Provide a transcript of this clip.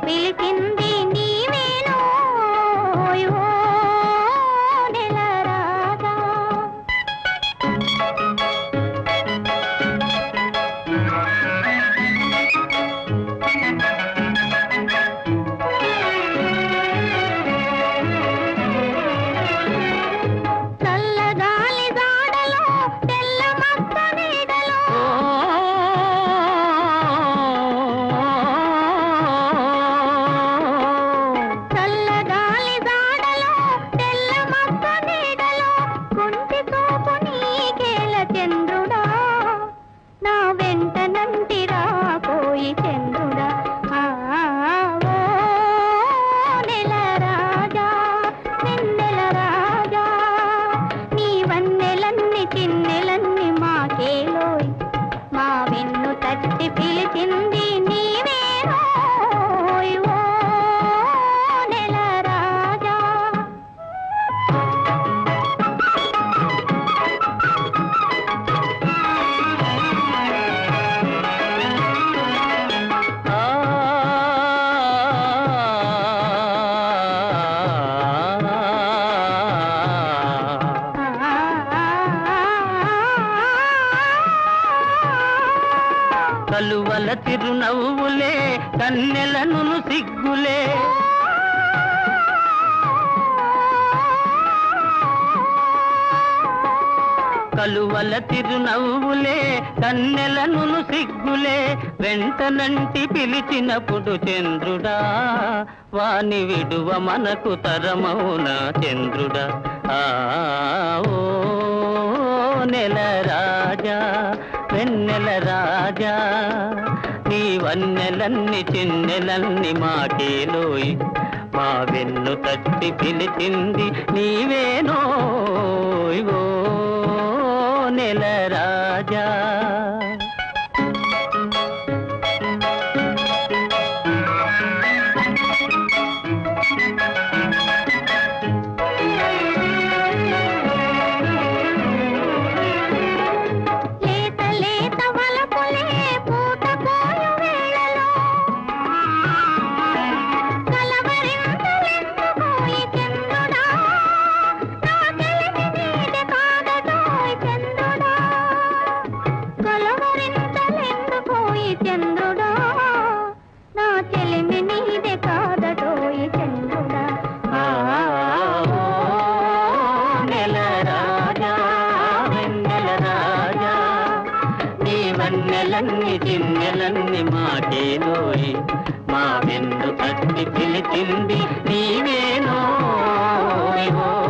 పిలిచింది నీవేనో ఓ నెల రాజా చల్లగాలి జాడలో తెల్ల మక్క నీడలో చల్లగాలి జాడలో తెల్ల మక్క నీడలో కుంటి చూపు నీకేల చంద్రుడా నా వెంట నంటిరా పోయి చంద్రుడా ఆ, ఓ నెల రాజా వెన్నెల రాజా నీ వన్నెలన్ని చిన్నెలన్ని మాకేలోయ్ మా వెన్ను తట్టి పిలిచింది నీవేనోయ్ ఓ నెల రాజా కలువల చిరునవ్వులే కన్నెలను సిగ్గులే కలువల తిరునవ్వులే కన్నెలను సిగ్గులే వెంటనంటి పిలిచినప్పుడు చంద్రుడా వాని విడువ మనకు తరమౌన చంద్రుడా ఆ ఓ నెల రాజా వెన్నెల రాజా నీ వన్నెలన్ని చిన్నెలన్ని మాకేలోయ్ మా వెన్ను తట్టి పిలిచింది నీవేనోయ్ ఓ నెల రాజా లేత లేత వలపులే పూత పోయు వేళలో కలవరింతలెందుకోయి చంద్రుడా నా చెలిమి నీది కాదటోయ్ చంద్రుడా కలవరింతలెందుకోయి చంద్రుడా నా చెలిమి నీది కాదటోయ్ చంద్రుడా ఆ ఓ నెల రాజా వెన్నెల రాజా నీ వన్నెలన్ని చిన్నెలన్ని మాకేలోయ్ మా వెన్ను తట్టి పిలిచింది నీవేనోయ్ ఓ